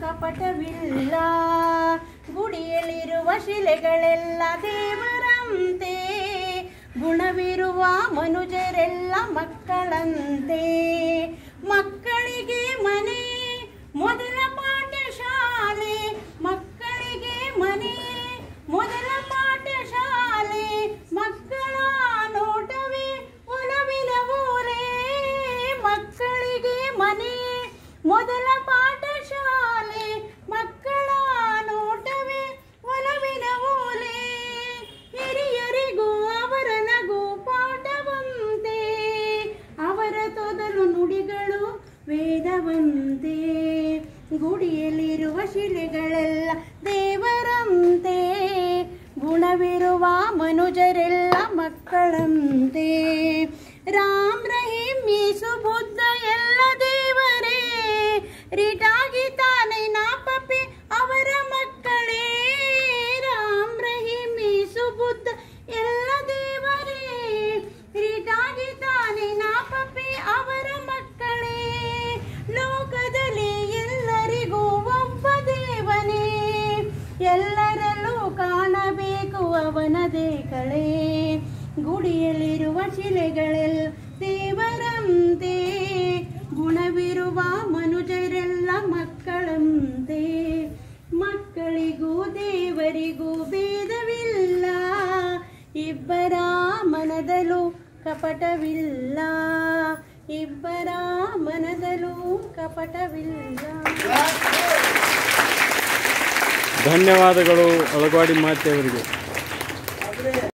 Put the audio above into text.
ಕಪಟವಿಲ್ಲ ಗುಡಿಯಲ್ಲಿರುವ ಶಿಲೆಗಳೆಲ್ಲ ದೇವರಂತೆ ಗುಣವಿರುವ ಮನುಜರೆಲ್ಲ ಮಕ್ಕಳಂತೆ ಮಕ್ಕಳಿಗೆ ಮನೆ ಮೊದಲ ಪಾಠಶಾಲೆ ಮಕ್ಕಳಿಗೆ ಮನೆ ಮೊದಲ ಪಾಠಶಾಲೆ ಮಕ್ಕಳ ನೋಟವೇ ಒಲವಿನ ಓಲೆ ಮಕ್ಕಳಿಗೆ ಮನೆ ಮೊದಲ ಪಾಠಶಾಲೆ ಮಕ್ಕಳ ನೋಟವೇ ಒಲವಿನ ಓಲೆ ಹಿರಿಯರಿಗೂ ಅವರ ನಗು ಪಾಠವಂತೆ ಅವರ ತೊದಲು ನುಡಿಗಳು ವೇದವಂತೆ ಗುಡಿಯಲ್ಲಿರುವ ಶಿಲೆಗಳೆಲ್ಲ ದೇವರಂತೆ ಗುಣವಿರುವ ಮನುಜರೆಲ್ಲ ಮಕ್ಕಳಂತೆ ರಾಮ್ ರಹೀಂ ಯೇಸು ಬುದ್ಧ ಎಲ್ಲ ದೇವರೇ ರಿಟಾಗಿ ತಾನೆ ನಾಪಪಿ ಅವರ ಮಕ್ಕಳೇ ರಾಮ್ ರಹೀಂ ಯೇಸು ಬುದ್ಧ ಎಲ್ಲ ದೇವರೇ ರಿಟಾಗಿ ತಾನೆ ನಾಪಪಿ ಅವರ ಮಕ್ಕಳೇ ಲೋಕದಲ್ಲಿ ಎಲ್ಲರಿಗೂ ಒಬ್ಬ ದೇವನೇ ಎಲ್ಲರಲ್ಲೂ ಕಾಣಬೇಕು ಅವನದೇ ಕಳೆ ಗುಡಿಯಲ್ಲಿರುವ ಶಿಲೆಗಳೆಲ್ಲ ದೇವರಂತೆ ಗುಣವಿರುವ ಮನುಜರೆಲ್ಲ ಮಕ್ಕಳಂತೆ ಮಕ್ಕಳಿಗೂ ದೇವರಿಗೂ ಭೇದವಿಲ್ಲ ಇಬ್ಬರ ಮನದಲ್ಲೂ ಕಪಟವಿಲ್ಲ ಇಬ್ಬರ ಮನದಲ್ಲೂ ಕಪಟವಿಲ್ಲ ಧನ್ಯವಾದಗಳು ಒಳಗಾಡಿ ಮಾತೆಯವರಿಗೆ